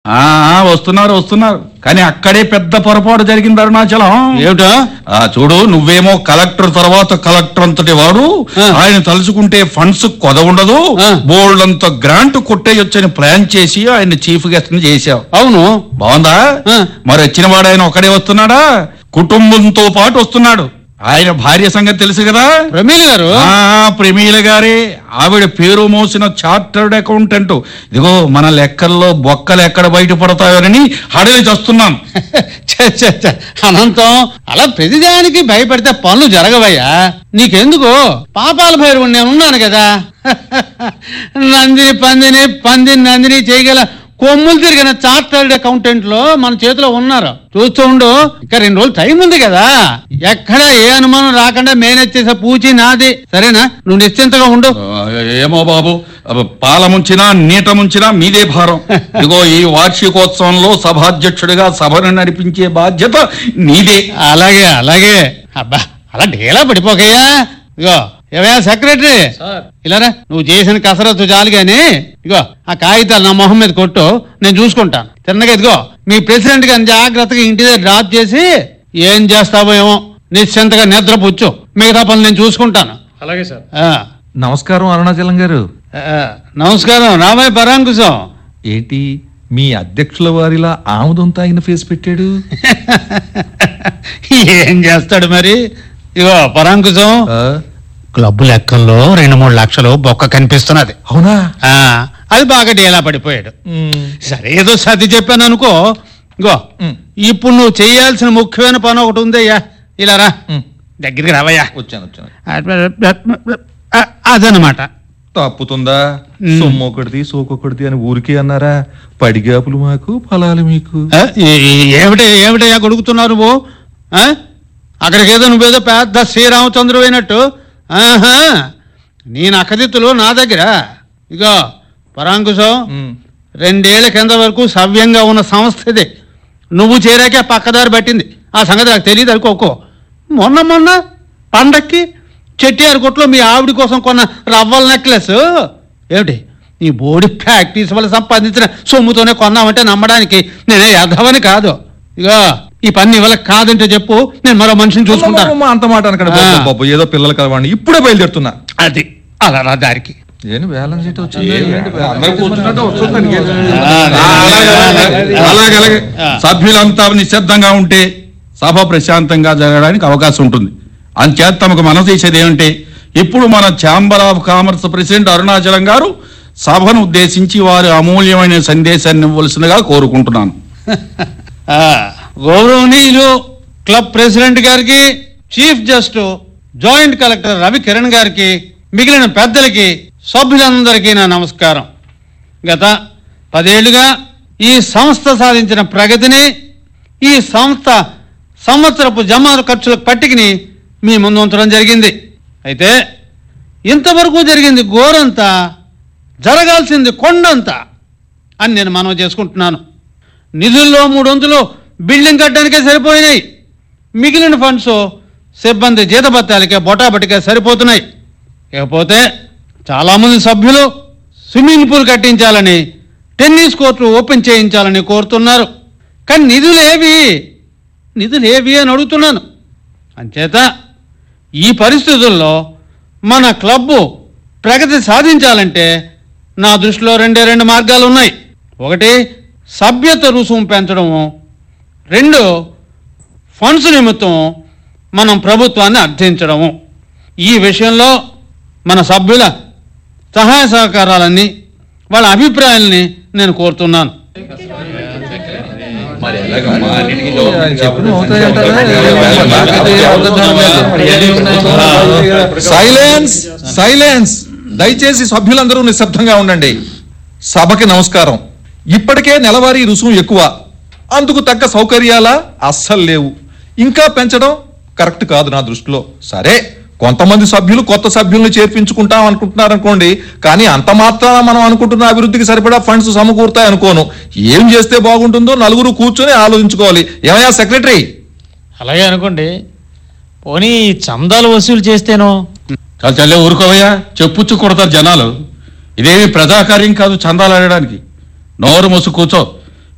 ఆ ఆ, వస్తున్నారు వస్తున్నారు కానీ అక్కడే పెద్ద పొరపాటు జరిగింది అరుణాచలం ఏమిటో ఆ చూడు నువ్వేమో కలెక్టర్ తర్వాత కలెక్టర్ అంతటి వాడు ఆ. ఆయన తలుచుకుంటే ఫండ్స్ కొద ఉండదు ఆ. బోల్డ్ అంత గ్రాంట్ కొట్టేయొచ్చని ప్లాన్ చేసి ఆయన చీఫ్ గెస్ట్ ని చేశావు అవును బాగుందా ఆ. మరి వచ్చిన వాడు ఆయన ఒకడే వస్తున్నాడా కుటుంబంతో పాటు వస్తున్నాడు ఆయన భార్య సంగతి తెలుసు కదా ప్రమీల్ గారు ఆ ప్రమీల గారే ఆవిడ పేరు మోసిన చార్టర్డ్ అకౌంటెంట్ ఇదిగో మన లెక్కల్లో బొక్కలు ఎక్కడ బయటపడతాయోనని హడలి చస్తున్నాను ఛే, ఛే, ఛే. అనంతం అలా ప్రతిదానికి భయపడితే పనులు జరగవయ్యా నీకెందుకు పాపాల భైరవు నేను ఉన్నాను కదా నందిని పందిని పందిని నందిని చేయగల కొమ్ములు తిరిగిన చార్టర్డ్ అకౌంటెంట్ లో మన చేతిలో ఉన్నారు చూస్తూ ఉండు ఇంకా రెండు రోజులు టైం ఉంది కదా ఎక్కడ ఏ అనుమానం రాకుండా మేనేజ్ చేసే పూచి నాది సరేనా నువ్వు నిశ్చింతగా ఉండు ఆ, ఏమో బాబు అబ్బ, పాల ముంచినా నీట ముంచినా మీదే భారం ఇదిగో ఈ వార్షికోత్సవంలో సభాధ్యక్షుడిగా సభను నడిపించే బాధ్యత నీదే అలాగే అలాగే అబ్బా అలా ఢీలా పడిపోకయ్యా ఇగో ఏవయ్యా సెక్రటరీ ఇలారా నువ్వు చేసిన కసరత్తు చాలు గాని ఇగో ఆ కాగితాలు నా మొహం మీద కొట్టు నేను చూసుకుంటాను తిన్నగా ఇదిగో మీ ప్రెసిడెంట్ గారిని జాగ్రత్తగా ఇంటి దగ్గర డ్రాప్ చేసి ఏం చేస్తావో ఏమో నిశ్చింతగా నిద్రపుచ్చు మిగతా పనులు నేను చూసుకుంటాను అలాగే సార్ ఆ, నమస్కారం అరుణాచలం గారు ఆ, నమస్కారం రామాయ్ పరాంకుశం ఏంటి మీ అధ్యక్షుల వారిలా ఆముదం తాగిన ఫేస్ పెట్టాడు ఏం చేస్తాడు మరి ఇగో పరాంకుశం ఆ, క్లబ్ లెక్కల్లో రెండు మూడు లక్షలు బొక్క కనిపిస్తున్నది అవునా ఆ, అది బాగా డేలా పడిపోయాడు మ్, సరే ఏదో సర్ది చెప్పాను అనుకో గో మ్. ఇప్పుడు నువ్వు చేయాల్సిన ముఖ్యమైన పని ఒకటి ఉందయ్యా ఇలా రా మ్. దగ్గరికి రావయ్యా వచ్చాను వచ్చాను ఆ, అదనమాట తప్పుతుందా మ్. సొమ్ము ఒకటిది సోకొకటిది అని ఊరికే అన్నారా పడిగాపులు మాకు ఫలాలు మీకు ఆ, ఏ- ఏ- ఏమిటి ఏమిటయ్యా గొడుగుతున్నావు నువ్వు ఆ? అక్కడికేదో నువ్వేదో పెద్ద శ్రీరామచంద్రు అయినట్టు ఆహా నీ నక్కదిత్తులు నా దగ్గర ఇగో పరాంకుశం మ్, రెండేళ్ల కింద వరకు సవ్యంగా ఉన్న సంస్థ ఇది నువ్వు చేరాకే పక్కదారి పట్టింది ఆ సంగతి నాకు తెలియదు అనుకోకో మొన్న మొన్న పండక్కి చెట్టియారు కొట్లో మీ ఆవిడ కోసం కొన్న రవ్వల నెక్లెస్ ఏమిటి నీ బోడి ప్రాక్టీస్ వల్ల సంపాదించిన సొమ్ముతోనే కొన్నామంటే నమ్మడానికి నేనే యథవని కాదు ఇగో ఈ పని ఇవాళ కాదంటే చెప్పు నేను మరో మనిషిని చూసుకుంటాను అమ్మమ్మమ్మ, అంత మాట అనకండి ఆ. బాబు, బాబు, ఏదో పిల్లలు కలవండి ఇప్పుడే బయలుదేరుతున్నా అది అలా రా దారికి ఏం బ్యాలెన్స్ షీట్ వచ్చింది అందరూ కూర్చున్నట్టు వస్తుందండి. ఆ, ఆ, అలాగే, అలాగే, అలాగే, అలాగే. ఆ. సభ్యులంతా నిశ్శబ్దంగా ఉంటే సభ ప్రశాంతంగా జరగడానికి అవకాశం ఉంటుంది అంచేత తమకు మనసు చేసేది ఏమంటే ఇప్పుడు మన chamber of commerce president Arunachalam garu సభను ఉద్దేశించి వారి అమూల్యమైన సందేశాన్ని ఇవ్వవలసిందిగా కోరుకుంటున్నాను ఆ, గౌరవనీయులు క్లబ్ ప్రెసిడెంట్ గారికి chief just joint collector Ravi Kiran గారికి మిగిలిన పెద్దలకి సభ్యులందరికీ నా నమస్కారం గత పదేళ్లుగా ఈ సంస్థ సాధించిన ప్రగతిని ఈ సంస్థ సంవత్సరపు జమ ఖర్చుల పట్టికని మీ ముందు ఉంచడం జరిగింది అయితే ఇంతవరకు జరిగింది గోరంతా జరగాల్సింది కొండంతా అని నేను మనవి చేసుకుంటున్నాను నిధుల్లో మూడొంతులు బిల్డింగ్ కట్టడానికే సరిపోయినాయి మిగిలిన ఫండ్స్ సిబ్బంది జీతభత్యాలకే బొటాబటికే సరిపోతున్నాయి ఇకపోతే చాలామంది సభ్యులు స్విమ్మింగ్ పూల్ కట్టించాలని టెన్నిస్ కోర్టు ఓపెన్ చేయించాలని కోరుతున్నారు కానీ నిధులేవి నిధులేవి అని అడుగుతున్నాను అంచేత ఈ పరిస్థితుల్లో మన క్లబ్బు ప్రగతి సాధించాలంటే నా దృష్టిలో రెండే రెండు మార్గాలు ఉన్నాయి ఒకటి సభ్యత రుసుము పెంచడము రెండు ఫండ్స్ నిమిత్తం మనం ప్రభుత్వాన్ని అర్థించడము ఈ విషయంలో మన సభ్యుల సహాయ సహకారాలన్నీ వాళ్ళ అభిప్రాయాల్ని నేను కోరుతున్నాను సైలెన్స్ సైలెన్స్ దయచేసి సభ్యులందరూ నిశ్శబ్దంగా ఉండండి సభకి నమస్కారం ఇప్పటికే నెలవారీ రుసుము ఎక్కువ అందుకు తగ్గ సౌకర్యాలా అస్సలు లేవు ఇంకా పెంచడం కరెక్ట్ కాదు నా దృష్టిలో సరే కొంతమంది సభ్యులు కొత్త సభ్యుల్ని చేర్పించుకుంటాం అనుకుంటున్నారు అనుకోండి కానీ అంత మాత్రాన మనం అనుకుంటున్న అభివృద్ధికి సరిపడా ఫండ్స్ సమకూరుతాయి అనుకోను ఏం చేస్తే బాగుంటుందో నలుగురు కూర్చొని ఆలోచించుకోవాలి ఏమయ్యా సెక్రటరీ అలాగే అనుకోండి పోనీ చందాలు వసూలు చేస్తేనో చాలా చల్లే ఊరుకోవయ్యా చెప్పుచ్చు కొడతారు జనాలు ఇదేమి ప్రజాకార్యం కాదు చందాలు ఆడడానికి నోరు మూసు కూర్చో